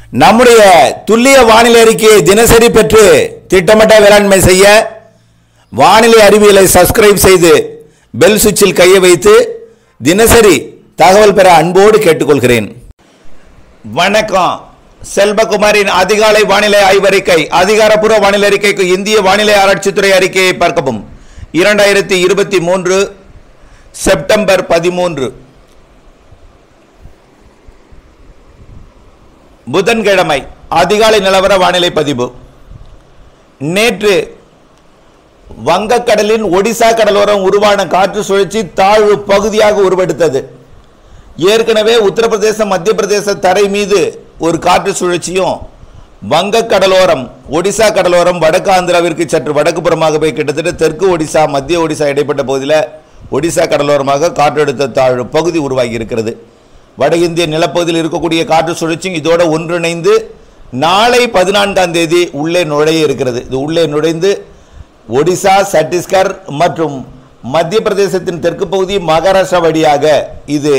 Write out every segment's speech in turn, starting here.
நம்முடைய துல்லிய வானிலை அறிக்கையை தினசரி பெற்று திட்டமிட்ட வேளாண்மை செய்ய வானிலை அறிவியலை சப்ஸ்கிரைப் செய்து பெல் சுவிட்சில் கையை வைத்து தினசரி தகவல் பெற அன்போடு கேட்டுக்கொள்கிறேன் வணக்கம் செல்வகுமாரின் அதிகாலை வானிலை ஆய்வறிக்கை அதிகாரப்பூர்வ வானிலை அறிக்கைக்கு இந்திய வானிலை ஆராய்ச்சித்துறை அறிக்கையை பார்க்கவும் இரண்டாயிரத்தி இருபத்தி மூன்று செப்டம்பர் பதிமூன்று புதன்கிழமை அதிகாலை நிலவர வானிலை பதிவு நேற்று வங்கக்கடலின் ஒடிசா கடலோரம் உருவான காற்று சுழற்சி தாழ்வு பகுதியாக உருவெடுத்தது ஏற்கனவே உத்தரப்பிரதேசம் மத்திய பிரதேச தரை மீது ஒரு காற்று சுழற்சியும் வங்க கடலோரம் ஒடிசா கடலோரம் வடக்கு ஆந்திராவிற்கு சற்று வடக்கு புறமாக போய் கிட்டத்தட்ட தெற்கு ஒடிசா மத்திய ஒடிசா இடைப்பட்ட பகுதியில் ஒடிசா கடலோரமாக காற்றழுத்த தாழ்வு பகுதி உருவாகி இருக்கிறது வட இந்திய நிலப்பகுதியில் இருக்கக்கூடிய காற்று சுழற்சியும் இதோட ஒன்றிணைந்து நாளை பதினான்காம் தேதி உள்ளே நுழைய இருக்கிறது இது உள்ளே நுழைந்து ஒடிசா சத்தீஸ்கர் மற்றும் மத்திய பிரதேசத்தின் தெற்கு பகுதி மகாராஷ்டிரா வழியாக இது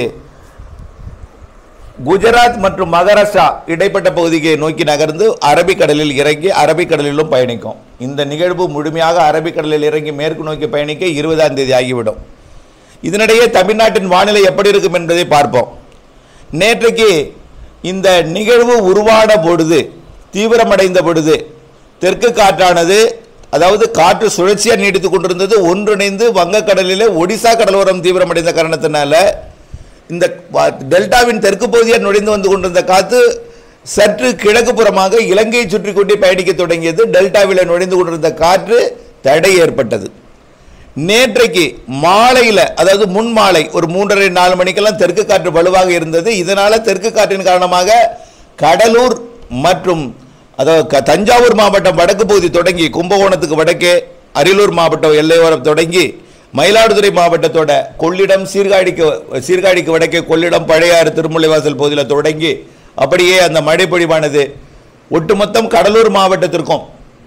குஜராத் மற்றும் மகாராஷ்டிரா இடைப்பட்ட பகுதியை நோக்கி நகர்ந்து அரபிக்கடலில் இறங்கி அரபிக்கடலிலும் பயணிக்கும் இந்த நிகழ்வு முழுமையாக அரபிக்கடலில் இறங்கி மேற்கு நோக்கி பயணிக்க இருபதாம் தேதி ஆகிவிடும் இதனிடையே தமிழ்நாட்டின் வானிலை எப்படி இருக்கும் என்பதை பார்ப்போம் நேற்றைக்கு இந்த நிகழ்வு உருவான பொழுது தீவிரமடைந்த பொழுது தெற்கு காற்றானது அதாவது காற்று சுழற்சியாக நீடித்துக் கொண்டிருந்தது ஒன்றிணைந்து வங்கக்கடலிலே ஒடிசா கடலோரம் தீவிரமடைந்த காரணத்தினால இந்த வ- டெல்டாவின் தெற்கு பகுதியாக நுழைந்து வந்து கொண்டிருந்த காற்று சற்று கிழக்கு புறமாக இலங்கையை சுற்றி கொண்டே பயணிக்க தொடங்கியது டெல்டாவில் நுழைந்து கொண்டிருந்த காற்று தடை ஏற்பட்டது நேற்றைக்கு மாலையில் அதாவது முன் மாலை ஒரு மூன்றரை நாலு மணிக்கெல்லாம் தெற்கு காற்று வலுவாக இருந்தது இதனால தெற்கு காற்றின் காரணமாக கடலூர் மற்றும் அதாவது க- தஞ்சாவூர் மாவட்டம் வடக்கு பகுதி தொடங்கி கும்பகோணத்துக்கு வடக்கே அரியலூர் மாவட்டம் எல்லையோரம் தொடங்கி மயிலாடுதுறை மாவட்டத்தோட கொள்ளிடம் சீர்காழிக்கு சீர்காழிக்கு வடக்கே கொள்ளிடம் பழையாறு திருமுல்லைவாசல் பகுதியில் தொடங்கி அப்படியே அந்த மழை பொழிவானது ஒட்டுமொத்தம் கடலூர் மாவட்டத்திற்கும்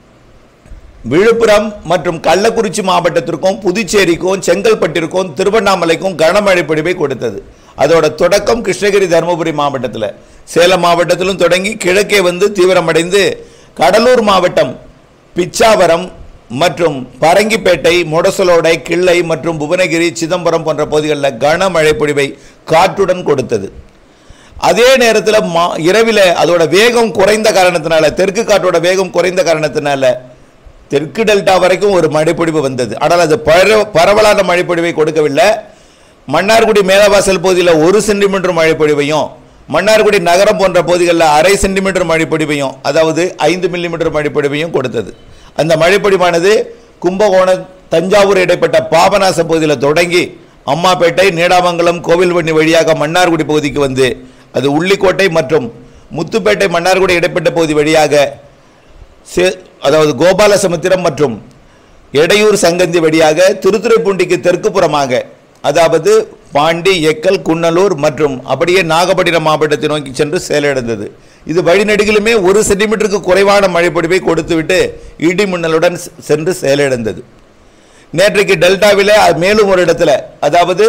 விழுப்புரம் மற்றும் கள்ளக்குறிச்சி மாவட்டத்திற்கும் புதுச்சேரிக்கும் செங்கல்பட்டிற்கும் திருவண்ணாமலைக்கும் கனமழை பொழிவை கொடுத்தது அதோட தொடக்கம் கிருஷ்ணகிரி தருமபுரி மாவட்டத்தில் சேலம் மாவட்டத்திலும் தொடங்கி கிழக்கே வந்து தீவிரமடைந்து கடலூர் மாவட்டம் பிச்சாவரம் மற்றும் பரங்கிப்பேட்டை முடசலோடை கிள்ளை மற்றும் புவனகிரி சிதம்பரம் போன்ற பகுதிகளில் கனமழை பொழிவை காற்றுடன் கொடுத்தது அதே நேரத்தில் மா இரவில் அதோட வேகம் குறைந்த காரணத்தினால தெற்கு காற்றோட வேகம் குறைந்த காரணத்தினால தெற்கு டெல்டா வரைக்கும் ஒரு மழைப்பொழிவு வந்தது ஆனால் அது பர பரவலான மழைப்பொழிவை கொடுக்கவில்லை மன்னார்குடி மேலவாசல் பகுதியில் ஒரு சென்டிமீட்டர் மழைப்பொழிவையும் மன்னார்குடி நகரம் போன்ற பகுதிகளில் அரை சென்டிமீட்டர் மழைப்பொழிவையும் அதாவது ஐந்து மில்லிமீட்டர் மழைப்பொழிவையும் கொடுத்தது அந்த மழைப்பொழிவானது கும்பகோணம் தஞ்சாவூர் இடைப்பட்ட பாபநாச பகுதியில் தொடங்கி அம்மாப்பேட்டை நீடாமங்கலம் கோவில்வண்ணி வழியாக மன்னார்குடி பகுதிக்கு வந்து அது உள்ளிக்கோட்டை மற்றும் முத்துப்பேட்டை மன்னார்குடி இடைப்பட்ட பகுதி வழியாக சே- அதாவது கோபாலசமுத்திரம் மற்றும் எடையூர் சங்கந்தி வழியாக திருத்துறைப்பூண்டிக்கு தெற்கு புறமாக அதாவது பாண்டி எக்கல் குன்னலூர் மற்றும் அப்படியே நாகப்பட்டினம் மாவட்டத்தை நோக்கி சென்று செயலிழந்தது இது வழிநெடுகிலுமே ஒரு சென்டிமீட்டருக்கு குறைவான மழைப்பொழிவை கொடுத்துவிட்டு இடி மின்னலுடன் செ- சென்று செயலிழந்தது நேற்றைக்கு டெல்டாவில் மேலும் ஒரு இடத்துல அதாவது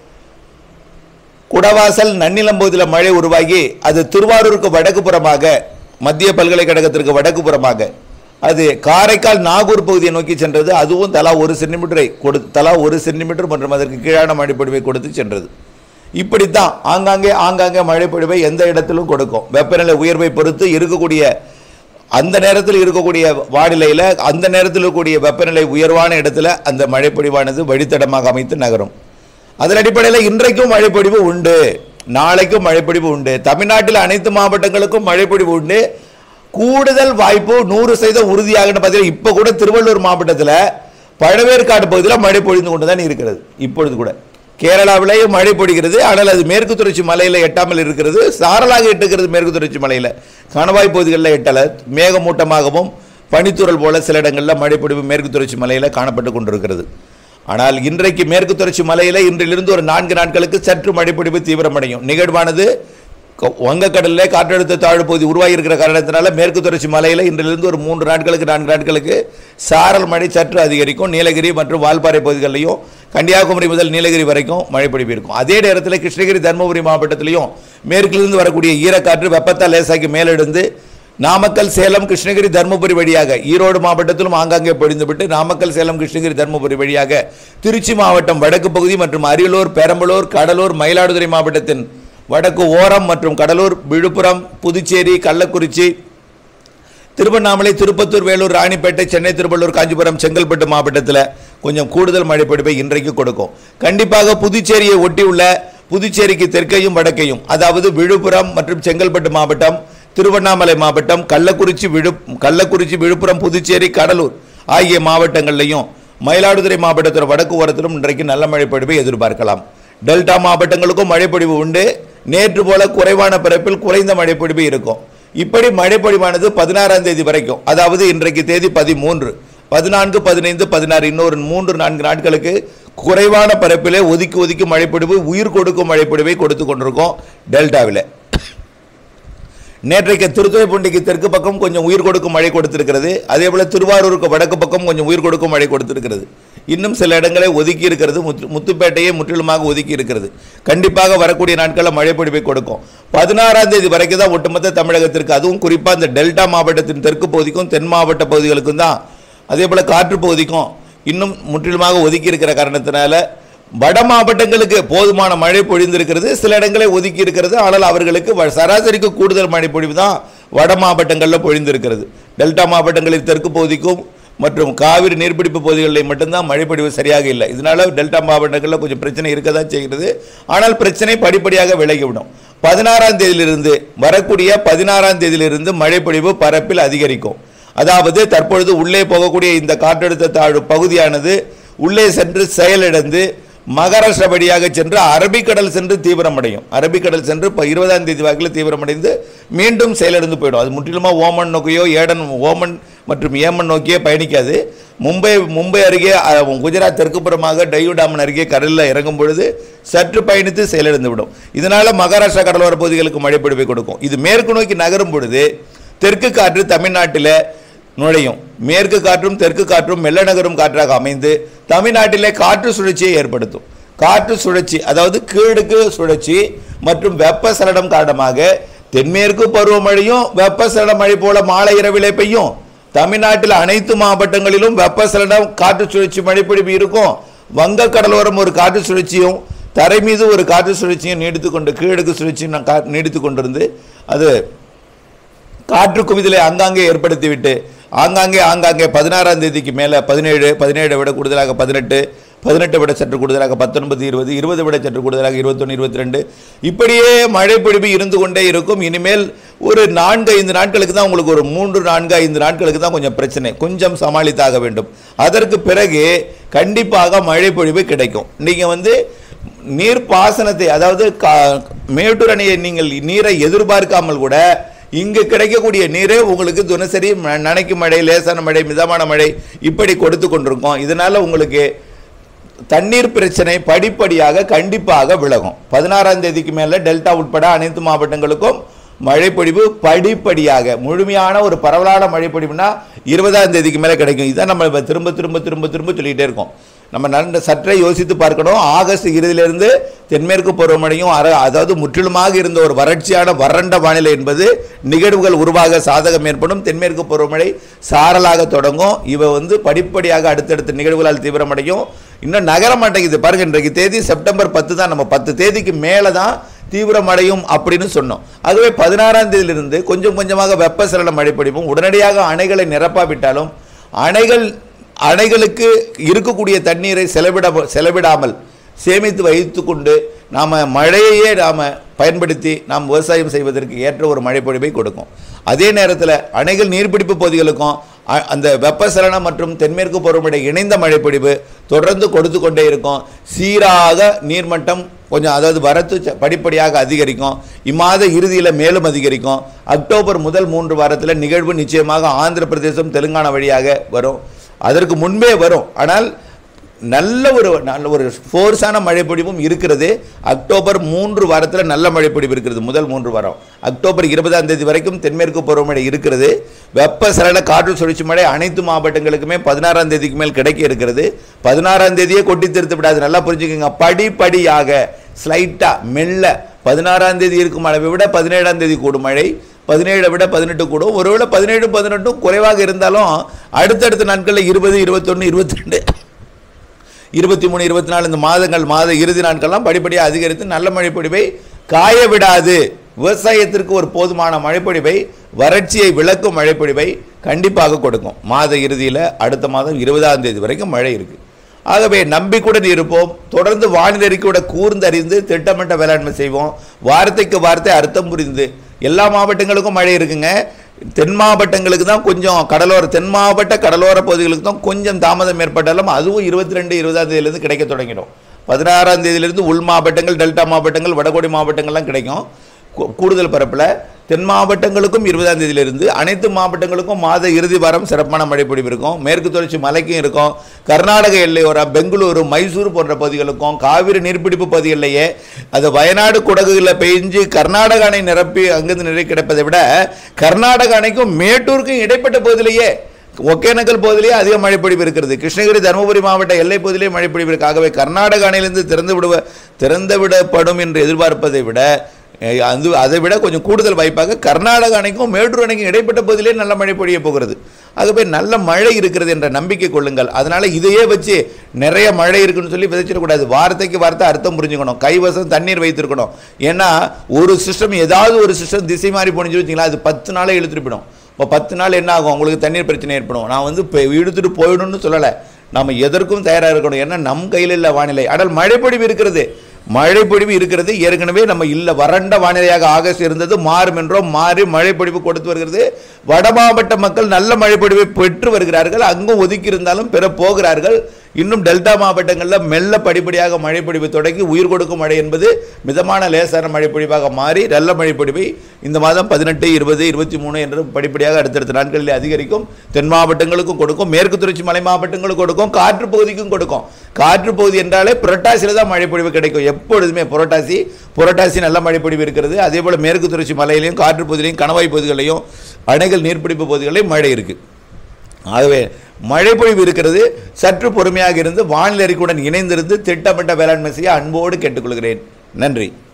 குடவாசல் நன்னிலம் பகுதியில் மழை உருவாகி அது திருவாரூருக்கு வடக்கு புறமாக மத்திய பல்கலைக்கழகத்திற்கு வடக்கு புறமாக அது காரைக்கால் நாகூர் பகுதியை நோக்கி சென்றது அதுவும் தலா ஒரு சென்டிமீட்டரை கொடு தலா ஒரு சென்டிமீட்டர் மற்றும் அதற்கு கீழான மழைப்பொழிவை கொடுத்து சென்றது இப்படித்தான் ஆங்காங்கே ஆங்காங்கே மழைப்பொழிவை எந்த இடத்திலும் கொடுக்கும் வெப்பநிலை உயர்வை பொறுத்து இருக்கக்கூடிய அந்த நேரத்தில் இருக்கக்கூடிய வானிலையில் அந்த நேரத்தில் இருக்கக்கூடிய வெப்பநிலை உயர்வான இடத்துல அந்த மழைப்பொழிவானது வழித்தடமாக அமைத்து நகரும் அதன் அடிப்படையில் இன்றைக்கும் மழைப்பொழிவு உண்டு நாளைக்கும் மழைப்பொழிவு உண்டு தமிழ்நாட்டில் அனைத்து மாவட்டங்களுக்கும் மழைப்பொழிவு உண்டு கூடுதல் வாய்ப்பு நூறு சதவீதம் உறுதியாகன்னு பார்த்தீங்கன்னா இப்போ கூட திருவள்ளூர் மாவட்டத்தில் பழவேற்காடு பகுதியில் மழை பொழிந்து கொண்டு தான் இருக்கிறது இப்பொழுது கூட கேரளாவிலேயும் மழை பொழிகிறது ஆனால் அது மேற்கு தொடர்ச்சி மலையில் எட்டாமல் இருக்கிறது சாரலாக எட்டுகிறது மேற்கு தொடர்ச்சி மலையில் கணவாய் பகுதிகளில் எட்டல மேகமூட்டமாகவும் பனித்துறல் போல சில இடங்களில் மழைப்பொழிவு மேற்கு தொடர்ச்சி மலையில் காணப்பட்டு கொண்டிருக்கிறது ஆனால் இன்றைக்கு மேற்கு தொடர்ச்சி மலையில் இன்றிலிருந்து ஒரு நான்கு நாட்களுக்கு சற்று மழைப்பொழிவு தீவிரமடையும் நிகழ்வானது க- வங்கக்கடலில் காற்றழுத்த தாழ்வு பகுதி உருவாகி இருக்கிற காரணத்தினால மேற்கு தொடர்ச்சி மலையில் இன்றிலிருந்து ஒரு மூன்று நாட்களுக்கு நான்கு நாட்களுக்கு சாரல் மழை சற்று அதிகரிக்கும் நீலகிரி மற்றும் வால்பாறை பகுதிகளிலையும் கன்னியாகுமரி முதல் நீலகிரி வரைக்கும் மழை பொழிவு இருக்கும் அதே நேரத்தில் கிருஷ்ணகிரி தருமபுரி மாவட்டத்திலையும் மேற்கிலிருந்து வரக்கூடிய ஈரக்காற்று வெப்பத்தால் லேசாக்கி மேலெடுந்து நாமக்கல் சேலம் கிருஷ்ணகிரி தருமபுரி வழியாக ஈரோடு மாவட்டத்திலும் ஆங்காங்கே பொழிந்துவிட்டு நாமக்கல் சேலம் கிருஷ்ணகிரி தருமபுரி வழியாக திருச்சி மாவட்டம் வடக்கு பகுதி மற்றும் அரியலூர் பெரம்பலூர் கடலூர் மயிலாடுதுறை மாவட்டத்தின் வடக்கு ஓரம் மற்றும் கடலூர் விழுப்புரம் புதுச்சேரி கள்ளக்குறிச்சி திருவண்ணாமலை திருப்பத்தூர் வேலூர் ராணிப்பேட்டை சென்னை திருவள்ளூர் காஞ்சிபுரம் செங்கல்பட்டு மாவட்டத்தில் கொஞ்சம் கூடுதல் மழை பொழிவை இன்றைக்கு கொடுக்கும் கண்டிப்பாக புதுச்சேரியை ஒட்டியுள்ள புதுச்சேரிக்கு தெற்கையும் வடக்கையும் அதாவது விழுப்புரம் மற்றும் செங்கல்பட்டு மாவட்டம் திருவண்ணாமலை மாவட்டம் கள்ளக்குறிச்சி விழு கள்ளக்குறிச்சி விழுப்புரம் புதுச்சேரி கடலூர் ஆகிய மாவட்டங்கள்லையும் மயிலாடுதுறை மாவட்டத்தோட வடக்கு ஓரத்திலும் இன்றைக்கு நல்ல மழை பொழிவை எதிர்பார்க்கலாம் டெல்டா மாவட்டங்களுக்கும் மழைப்பொழிவு உண்டு நேற்று போல குறைவான பிறப்பில் குறைந்த மழைப்பொழிவு இருக்கும் இப்படி மழைப்பொழிவானது பதினாறாம் தேதி வரைக்கும் அதாவது இன்றைக்கு தேதி பதிமூன்று பதினான்கு பதினைந்து பதினாறு இன்னொரு மூன்று நான்கு நாட்களுக்கு குறைவான பரப்பிலே ஒதுக்கி ஒதுக்கி மழைப்பொழிவு உயிர் கொடுக்கும் மழைப்பொழிவை கொடுத்து கொண்டிருக்கோம் டெல்டாவில் நேற்றைக்கு திருத்துறைப்பூண்டிக்கு தெற்கு பக்கம் கொஞ்சம் உயிர் கொடுக்கும் மழை கொடுத்திருக்கிறது அதே போல திருவாரூருக்கு வடக்கு பக்கம் கொஞ்சம் உயிர் கொடுக்கும் மழை கொடுத்திருக்கிறது இன்னும் சில இடங்களை ஒதுக்கி இருக்கிறது முத்து முத்துப்பேட்டையை முற்றிலுமாக ஒதுக்கி இருக்கிறது கண்டிப்பாக வரக்கூடிய நாட்களில் மழை பொழிவை கொடுக்கும் பதினாறாம் தேதி வரைக்கும் தான் ஒட்டுமொத்த தமிழகத்திற்கு அதுவும் குறிப்பாக இந்த டெல்டா மாவட்டத்தின் தெற்கு பகுதிக்கும் தென் மாவட்ட பகுதிகளுக்கும் தான் அதே போல் காற்று பகுதிக்கும் இன்னும் முற்றிலுமாக ஒதுக்கி இருக்கிற காரணத்தினால வட மாவட்டங்களுக்கு போதுமான மழை பொழிந்திருக்கிறது சில இடங்களை ஒதுக்கி இருக்கிறது ஆனால் அவர்களுக்கு வ- சராசரிக்கு கூடுதல் மழை பொழிவு தான் வட மாவட்டங்களில் பொழிந்திருக்கிறது டெல்டா மாவட்டங்களில் தெற்கு பகுதிக்கும் மற்றும் காவிரி நீர்பிடிப்பு பகுதிகளில் மட்டும்தான் மழைப்பொழிவு சரியாக இல்லை இதனால டெல்டா மாவட்டங்களில் கொஞ்சம் பிரச்சனை இருக்க தான் செய்கிறது ஆனால் பிரச்சனை படிப்படியாக விலகிவிடும் பதினாறாம் தேதியிலிருந்து வரக்கூடிய பதினாறாம் தேதியிலிருந்து மழைப்பொழிவு பரப்பில் அதிகரிக்கும் அதாவது தற்பொழுது உள்ளே போகக்கூடிய இந்த காற்றழுத்த தாழ்வு பகுதியானது உள்ளே சென்று செயலிழந்து மகாராஷ்டிரா வழியாக சென்று அரபிக்கடல் சென்று தீவிரமடையும் அரபிக்கடல் சென்று இப்போ இருபதாம் தேதி வாக்கில் தீவிரமடைந்து மீண்டும் செயலிழந்து போயிடும் அது முற்றிலுமாக ஓமன் நோக்கியோ ஏடன் ஓமன் மற்றும் ஏமன் நோக்கியே பயணிக்காது மும்பை மும்பை அருகே அஹ், குஜராத் தெற்குப்புறமாக டையூ டாமன் அருகே கடலில் இறங்கும் பொழுது சற்று பயணித்து செயலிழந்து விடும் இதனால மகாராஷ்டிரா கடலோர பகுதிகளுக்கு மழை பொழிவை கொடுக்கும் இது மேற்கு நோக்கி நகரும் பொழுது தெற்கு காற்று தமிழ்நாட்டில் நுழையும் மேற்கு காற்றும் தெற்கு காற்றும் மெல்ல நகரும் காற்றாக அமைந்து தமிழ்நாட்டிலே காற்று சுழற்சியை ஏற்படுத்தும் காற்று சுழற்சி அதாவது கீழுக்கு சுழற்சி மற்றும் வெப்பசலனம் காரணமாக தென்மேற்கு பருவமழையும் வெப்பசலன மழை போல மாலை இரவிலே பெய்யும் தமிழ்நாட்டில் அனைத்து மாவட்டங்களிலும் வெப்பசலனம் காற்று சுழற்சி மழைப்பொழிவு இருக்கும் வங்க கடலோரம் ஒரு காற்று சுழற்சியும் தரை மீது ஒரு காற்று சுழற்சியும் நீடித்து கொண்டு கீழடுக்கு சுழற்சியும் நான் கா- நீடித்து கொண்டிருந்து அது காற்று குவிதலை ஆங்காங்கே ஏற்படுத்திவிட்டு ஆங்காங்கே ஆங்காங்கே பதினாறாம் தேதிக்கு மேலே பதினேழு பதினேழை விட கூடுதலாக பதினெட்டு பதினெட்டை விட சற்று கூடுதலாக பத்தொன்பது இருபது இருபதை விட சற்று கூடுதலாக இருபத்தொன்று இருபத்தி ரெண்டு இப்படியே மழை பொழிவு இருந்து கொண்டே இருக்கும் இனிமேல் ஒரு நான்கு ஐந்து நாட்களுக்கு தான் உங்களுக்கு ஒரு மூன்று நான்கு ஐந்து நாட்களுக்கு தான் கொஞ்சம் பிரச்சனை கொஞ்சம் சமாளித்தாக வேண்டும் அதற்கு பிறகு கண்டிப்பாக மழை பொழிவு கிடைக்கும் நீங்கள் வந்து நீர் பாசனத்தை அதாவது கா- மேட்டூர் அணையை நீங்கள் நீரை எதிர்பார்க்காமல் கூட இங்கு கிடைக்கக்கூடிய நீரே உங்களுக்கு தினசரி ம- நனைக்கும் மழை லேசான மழை மிதமான மழை இப்படி கொடுத்து கொண்டிருக்கோம் இதனால உங்களுக்கு தண்ணீர் பிரச்சனை படிப்படியாக கண்டிப்பாக விலகும் பதினாறாம் தேதிக்கு மேலே டெல்டா உட்பட அனைத்து மாவட்டங்களுக்கும் மழைப்பொழிவு படிப்படியாக முழுமையான ஒரு பரவலான மழைப்பொழிவுனா இருபதாம் தேதிக்கு மேலே கிடைக்கும் இதான் நம்ம இப்ப திரும்ப திரும்ப திரும்ப திரும்ப சொல்லிக்கிட்டே இருக்கோம் நம்ம நன்கு சற்றே யோசித்து பார்க்கணும் ஆகஸ்ட் இறுதியிலிருந்து தென்மேற்கு பருவமழையும் அர அதாவது முற்றிலுமாக இருந்த ஒரு வறட்சியான வறண்ட வானிலை என்பது நிகழ்வுகள் உருவாக சாதகம் ஏற்படும் தென்மேற்கு பருவமழை சாரலாக தொடங்கும் இவ வந்து படிப்படியாக அடுத்தடுத்த நிகழ்வுகளால் தீவிரமடையும் இன்னும் நகர மாட்டேங்குது பாருங்க இன்றைக்கு தேதி செப்டம்பர் பத்து தான் நம்ம பத்து தேதிக்கு மேலே தான் தீவிரமடையும் அப்படின்னு சொன்னோம் ஆகவே பதினாறாம் தேதியிலிருந்து கொஞ்சம் கொஞ்சமாக வெப்பசலன மழை பொழிவும் உடனடியாக அணைகளை நிரப்பாவிட்டாலும் அணைகள் அணைகளுக்கு இருக்கக்கூடிய தண்ணீரை செலவிட செலவிடாமல் சேமித்து வைத்துக்கொண்டு நாம் மழையையே நாம் பயன்படுத்தி நாம் விவசாயம் செய்வதற்கு ஏற்ற ஒரு மழைப்பொழிவை கொடுக்கும் அதே நேரத்தில் அணைகள் நீர்பிடிப்பு பகுதிகளுக்கும் அ- அந்த வெப்பசலனம் மற்றும் தென்மேற்கு பருவமழை இணைந்த மழைப்பொழிவு தொடர்ந்து கொடுத்து கொண்டே இருக்கும் சீராக நீர்மட்டம் கொஞ்சம் அதாவது வரத்து ச- படிப்படியாக அதிகரிக்கும் இம்மாத இறுதியில் மேலும் அதிகரிக்கும் அக்டோபர் முதல் மூன்று வாரத்தில் நிகழ்வு நிச்சயமாக ஆந்திர பிரதேசம் தெலுங்கானா வழியாக வரும் அதற்கு முன்பே வரும் ஆனால் நல்ல ஒரு நல்ல ஒரு ஃபோர்ஸான மழைப்பொழிவும் இருக்கிறது அக்டோபர் மூன்று வாரத்தில் நல்ல மழைப்பொழிவு இருக்கிறது முதல் மூன்று வாரம் அக்டோபர் இருபதாம் தேதி வரைக்கும் தென்மேற்கு பருவமழை இருக்கிறது வெப்பசலன காற்று சுழற்சி மழை அனைத்து மாவட்டங்களுக்குமே பதினாறாம் தேதிக்கு மேல் கிடைக்க இருக்கிறது பதினாறாம் தேதியே கொட்டி திருத்து விடாது நல்லா புரிஞ்சுக்கோங்க படிப்படியாக ஸ்லைட்டா மெல்ல பதினாறாம் தேதி இருக்கும் அளவை விட பதினேழாம் தேதி கூடும் மழை பதினேழை விட பதினெட்டு கூடும் ஒருவேளை பதினேழு பதினெட்டும் குறைவாக இருந்தாலும் அடுத்தடுத்த நாட்களில் இருபது இருபத்தொன்று இருபத்தி ரெண்டு இருபத்தி மூணு இருபத்தி நாலு இந்த மாதங்கள் மாத இறுதி நாட்கள்லாம் படிப்படியாக அதிகரித்து நல்ல மழைப்பொழிவை காய விடாது விவசாயத்திற்கு ஒரு போதுமான மழைப்பொழிவை வறட்சியை விளக்கும் மழைப்பொழிவை கண்டிப்பாக கொடுக்கும் மாத இறுதியில் அடுத்த மாதம் இருபதாம் தேதி வரைக்கும் மழை இருக்குது ஆகவே நம்பிக்கையுடன் இருப்போம் தொடர்ந்து வானிலை அறிக்கையோட கூர்ந்தறிந்து திட்டமிட்ட வேளாண்மை செய்வோம் வார்த்தைக்கு வார்த்தை அர்த்தம் புரிந்து எல்லா மாவட்டங்களுக்கும் மழை இருக்குங்க தென் மாவட்டங்களுக்கு தான் கொஞ்சம் கடலோர தென் மாவட்ட கடலோர பகுதிகளுக்கு தான் கொஞ்சம் தாமதம் ஏற்பட்டாலும் அதுவும் இருபத்தி ரெண்டு இருபதாம் தேதியிலேருந்து கிடைக்க தொடங்கிடும் பதினாறாம் தேதியிலிருந்து உள் மாவட்டங்கள் டெல்டா மாவட்டங்கள் வடகோடி மாவட்டங்கள்லாம் கிடைக்கும் கூ- கூடுதல் பரப்பில் தென் மாவட்டங்களுக்கும் இருபதாம் தேதியிலிருந்து அனைத்து மாவட்டங்களுக்கும் மாத இறுதி வாரம் சிறப்பான மழைப்பொழிவு இருக்கும் மேற்கு தொடர்ச்சி மலைக்கும் இருக்கும் கர்நாடக எல்லையோர பெங்களூரு மைசூர் போன்ற பகுதிகளுக்கும் காவிரி நீர்பிடிப்பு பகுதிகளிலேயே அது வயநாடு குடகுகளில் பெய்ஞ்சு கர்நாடக அணை நிரப்பி அங்கிருந்து நிறை கிடைப்பதை விட கர்நாடக அணைக்கும் மேட்டூருக்கும் இடைப்பட்ட பகுதியிலேயே ஒகேனக்கல் பகுதியிலேயே அதிக மழைப்பொழிவு இருக்கிறது கிருஷ்ணகிரி தருமபுரி மாவட்ட எல்லை பகுதியிலே மழைப்பொழிவு இருக்கு ஆகவே கர்நாடக அணையிலிருந்து திறந்து விடுவ திறந்து விடப்படும் என்று எதிர்பார்ப்பதை விட அஹ், அது அதை விட கொஞ்சம் கூடுதல் வாய்ப்பாக கர்நாடக அணைக்கும் மேட்டூர் அணைக்கும் இடைப்பட்ட பகுதியிலே நல்ல மழை பொழிய போகிறது ஆகவே நல்ல மழை இருக்கிறது என்ற நம்பிக்கை கொள்ளுங்கள் அதனால இதையே வச்சு நிறைய மழை இருக்குன்னு சொல்லி விதைச்சிடக்கூடாது வார்த்தைக்கு வார்த்தை அர்த்தம் புரிஞ்சுக்கணும் கைவசம் தண்ணீர் வைத்திருக்கணும் ஏன்னா ஒரு சிஸ்டம் ஏதாவது ஒரு சிஸ்டம் திசை மாறி போனிச்சு வச்சிங்களா அது பத்து நாளே இழுத்துட்டு போயிடும் இப்போ பத்து நாள் என்ன ஆகும் உங்களுக்கு தண்ணீர் பிரச்சனை ஏற்படும் நான் வந்து இப்போ இழுத்துட்டு போயிடும்னு சொல்லலை நம்ம எதற்கும் தயாராக இருக்கணும் ஏன்னா நம் கையில் இல்லை வானிலை ஆனால் மழைப்பொழிவு இருக்கிறது மழைப்பொழிவு இருக்கிறது ஏற்கனவே நம்ம இல்லை வறண்ட வானிலையாக ஆகஸ்ட் இருந்தது மாறும் என்றோம் மாறி மழைப்பொழிவு கொடுத்து வருகிறது வட மாவட்ட மக்கள் நல்ல மழைப்பொழிவை பெற்று வருகிறார்கள் அங்கும் ஒதுக்கி இருந்தாலும் பெற போகிறார்கள் இன்னும் டெல்டா மாவட்டங்களில் மெல்ல படிப்படியாக மழைப்பொழிவு தொடங்கி உயிர் கொடுக்கும் மழை என்பது மிதமான லேசான மழைப்பொழிவாக மாறி நல்ல மழைப்பொழிவை இந்த மாதம் பதினெட்டு இருபது இருபத்தி மூணு என்று படிப்படியாக அடுத்தடுத்த நாட்களில் அதிகரிக்கும் தென் மாவட்டங்களுக்கும் கொடுக்கும் மேற்கு தொடர்ச்சி மலை மாவட்டங்களுக்கும் கொடுக்கும் காற்று பகுதிக்கும் கொடுக்கும் காற்று பகுதி என்றாலே புரட்டாசியில் தான் மழைப்பொழிவு கிடைக்கும் எப்பொழுதுமே புரட்டாசி புரட்டாசி நல்ல மழைப்பொழிவு இருக்கிறது அதே போல் மேற்கு தொடர்ச்சி மலையிலையும் காற்று பகுதியிலையும் கணவாய் பகுதிகளிலையும் அணைகள் நீர்பிடிப்பு பகுதிகளிலும் மழை இருக்குது ஆகவே மழைப்பொழிவு இருக்கிறது சற்று பொறுமையாக இருந்து வானிலை அறிக்கையுடன் இணைந்திருந்து திட்டமிட்ட வேளாண்மை செய்ய அன்போடு கேட்டுக்கொள்கிறேன் நன்றி